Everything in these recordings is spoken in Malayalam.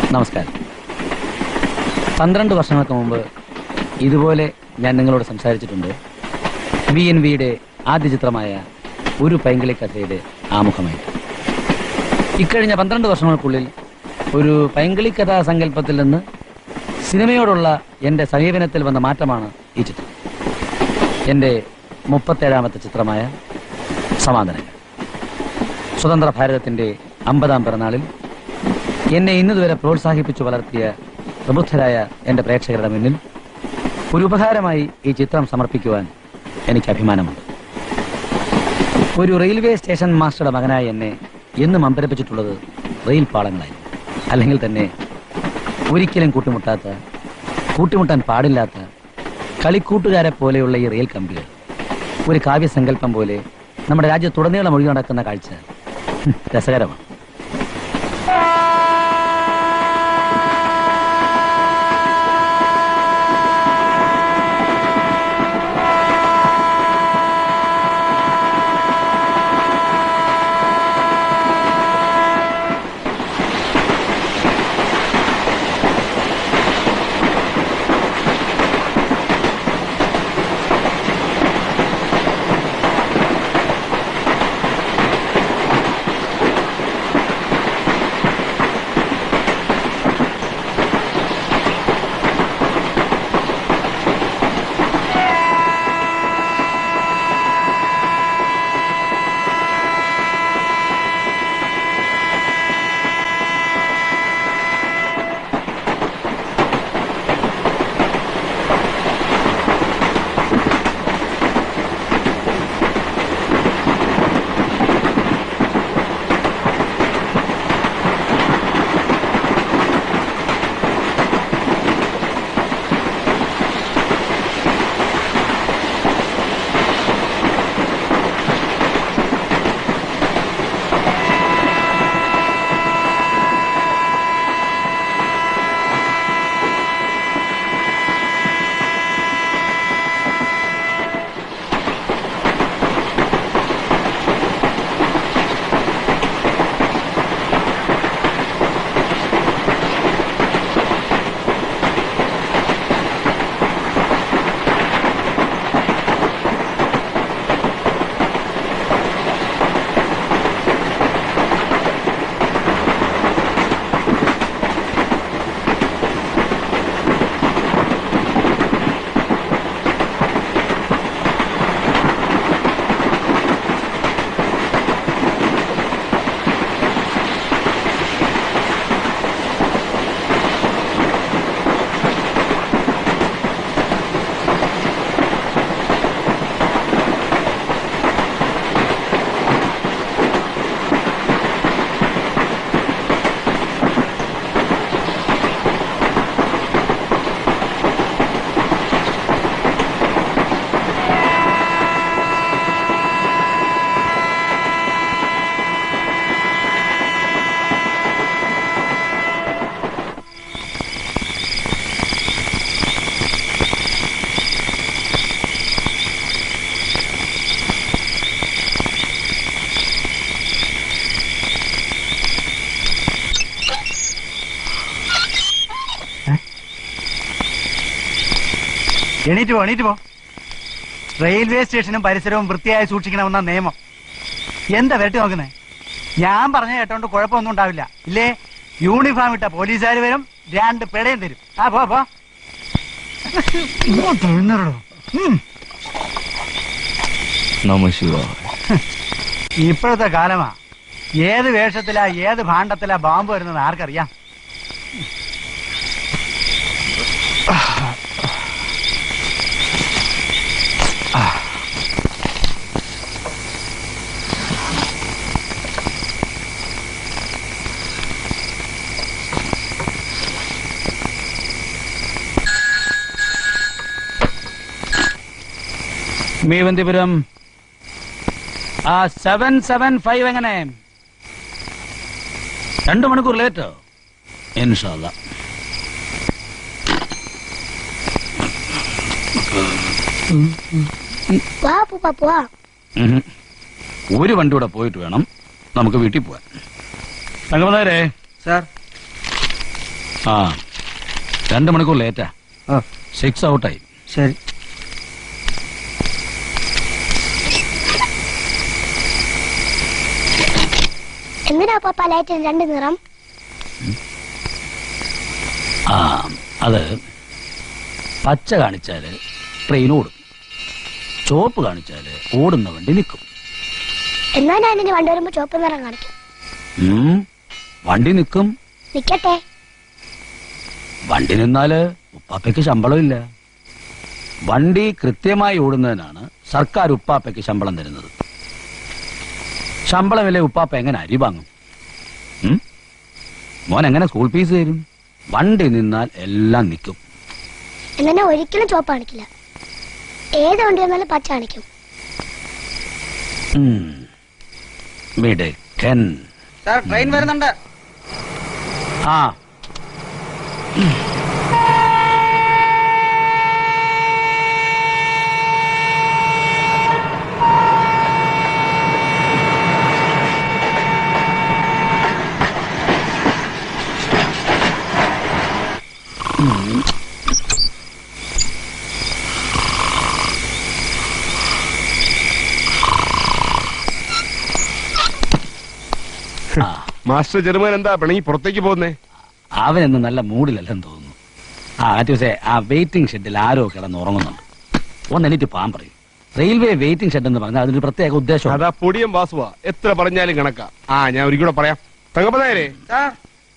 നമസ്കാരം പന്ത്രണ്ട് വർഷങ്ങൾക്ക് മുമ്പ് ഇതുപോലെ ഞാൻ നിങ്ങളോട് സംസാരിച്ചിട്ടുണ്ട് ബി എൻ വിയുടെ ആദ്യ ചിത്രമായ ഒരു പൈങ്കിളി കഥയുടെ ആമുഖമായിട്ട് ഇക്കഴിഞ്ഞ പന്ത്രണ്ട് വർഷങ്ങൾക്കുള്ളിൽ ഒരു പൈങ്കിളി കഥാ സങ്കല്പത്തിൽ നിന്ന് സിനിമയോടുള്ള എന്റെ സമീപനത്തിൽ വന്ന മാറ്റമാണ് ഈ ചിത്രം എന്റെ മുപ്പത്തേഴാമത്തെ ചിത്രമായ സമാന്തരങ്ങൾ സ്വതന്ത്ര ഭാരതത്തിന്റെ അമ്പതാം പിറന്നാളിൽ എന്നെ ഇന്നുവരെ പ്രോത്സാഹിപ്പിച്ചു വളർത്തിയ പ്രബുദ്ധരായ എന്റെ പ്രേക്ഷകരുടെ മുന്നിൽ ഒരു ഉപഹാരമായി ഈ ചിത്രം സമർപ്പിക്കുവാൻ എനിക്ക് അഭിമാനമുണ്ട് ഒരു റെയിൽവേ സ്റ്റേഷൻ മാസ്റ്ററുടെ മകനായി എന്നെ എന്നും അമ്പരപ്പിച്ചിട്ടുള്ളത് റെയിൽ പാളങ്ങളായി അല്ലെങ്കിൽ തന്നെ ഒരിക്കലും കൂട്ടിമുട്ടാത്ത കൂട്ടിമുട്ടാൻ പാടില്ലാത്ത കളിക്കൂട്ടുകാരെ പോലെയുള്ള ഈ റെയിൽ കമ്പികൾ ഒരു കാവ്യസങ്കല്പം പോലെ നമ്മുടെ രാജ്യത്തുടനീളം ഒഴുകി നടക്കുന്ന കാഴ്ച ഹും, രസകരമാണ് എണീറ്റ് പോ എണീറ്റ് പോ റെയിൽവേ സ്റ്റേഷനും പരിസരവും വൃത്തിയായി സൂക്ഷിക്കണമെന്ന നിയമം എന്താ വരട്ടി നോക്കുന്നേ ഞാൻ പറഞ്ഞ കേട്ടോണ്ട് കുഴപ്പമൊന്നും ഉണ്ടാവില്ല ഇല്ലേ യൂണിഫോം ഇട്ട പോലീസുകാർ വരും രണ്ട് പിടയും തരും ആ പോ പോ ഇങ്ങോട്ട് എഴുന്നേറടോ. ഉം. ഇപ്പോഴത്തെ കാലമാ ഏത് വേഷത്തിലാ ഏത് ഭാണ്ഡത്തിലാ ബാമ്പ് വരുന്നത് ആർക്കറിയാം മീവന്തിപുരം ആ സെവൻ സെവൻ ഫൈവ് എങ്ങനെ രണ്ടു മണിക്കൂർ ലേറ്റോ ഇൻഷാല്ല വാ പൂപ്പ പോവാ ഒരു വണ്ടി കൂടെ പോയിട്ട് വേണം നമുക്ക് വീട്ടിൽ പോവാൻ തങ്കമതാരെ സാർ ആ രണ്ട് മണിക്കൂർ ലേറ്റാ ഓ സിക്സ് ഔട്ടായി ശരി എന്തിനാ പപ്പ ലൈറ്റിന് രണ്ട് നിറം ആ അത് പച്ച കാണിച്ചാല് ട്രെയിൻ ഓടും ചുവപ്പ് കാണിച്ചാല് ഓടുന്ന വണ്ടി നിൽക്കും എന്നാ ഞാൻ ഇനി വണ്ടി വരുമ്പോ ചുവപ്പ് നിറം കാണിക്കും ഉം, വണ്ടി നിൽക്കും നിക്കട്ടെ വണ്ടി നിന്നാല് ഉപ്പാപ്പയ്ക്ക് ശമ്പളമില്ല വണ്ടി കൃത്യമായി ഓടുന്നതിനാണ് സർക്കാർ ഉപ്പാപ്പയ്ക്ക് ശമ്പളം തരുന്നത് ശമ്പളമില്ലേ ഉപ്പാപ്പ എങ്ങനെ അരി വാങ്ങും ഉം? മോൻ എങ്ങനെ സ്കൂൾ ഫീസ് തരും വണ്ടി നിന്നാൽ എല്ലാം നിൽക്കും എന്നെ ഒരിക്കലും ചുവപ്പ് കാണിക്കില്ല ഏത് വണ്ടി വന്നാലും പച്ച കാണിക്കും ഉം. മിടുക്കൻ സാർ ട്രെയിൻ വരുന്നുണ്ട് ആ മാസ്റ്റർ ചെറുമൻ എന്താ പിണങ്ങി പുറത്തേക്ക് പോകുന്നേ അവനെന്ന് നല്ല മൂഡിലല്ലെന്ന് തോന്നുന്നു ആ ദിവസേ ആ വെയിറ്റിംഗ് ഷെഡിൽ ആരോ കിടന്ന് ഉറങ്ങുന്നുണ്ട് ഒന്ന് എനിക്ക് പാൻ പറയും റെയിൽവേ വെയിറ്റിംഗ് ഷെഡ് എന്ന് പറഞ്ഞാൽ അതിനൊരു പ്രത്യേക ഉദ്ദേശം അതാ പൊടിയം വാസുവ എത്ര പറഞ്ഞാലും കണക്കാ ആ ഞാൻ ഒരിക്കൽ കൂടെ പറയാം തങ്കപ്പനായരെ സാർ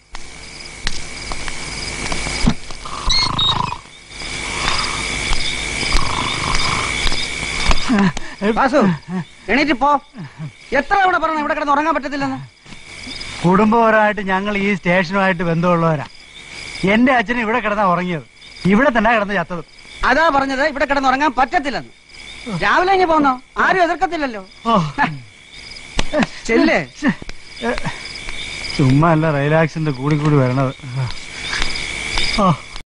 വാസു എണീറ്റ് പോ എത്ര ഇവിടെ പറഞ്ഞു ഇവിടെ കിടന്ന് ഉറങ്ങാൻ പറ്റത്തില്ലെന്ന് കുടുംബപരമായിട്ട് ഞങ്ങൾ ഈ സ്റ്റേഷനുമായിട്ട് ബന്ധമുള്ളവരാ എന്റെ അച്ഛൻ ഇവിടെ കിടന്നാ ഉറങ്ങിയത് ഇവിടെ തന്നെ കിടന്ന് ചത്തത് അതാ പറഞ്ഞത് ഇവിടെ കിടന്ന് ഉറങ്ങാൻ പറ്റത്തില്ലെന്ന് രാവിലെ ഇനി പോന്നോ ആരും എതിർക്കത്തില്ലല്ലോ ഓ ചെല്ലേ ചുമ്മാ അല്ല റെയിൽ ആക്സിഡന്റ് കൂടി കൂടി വരണത് ഓ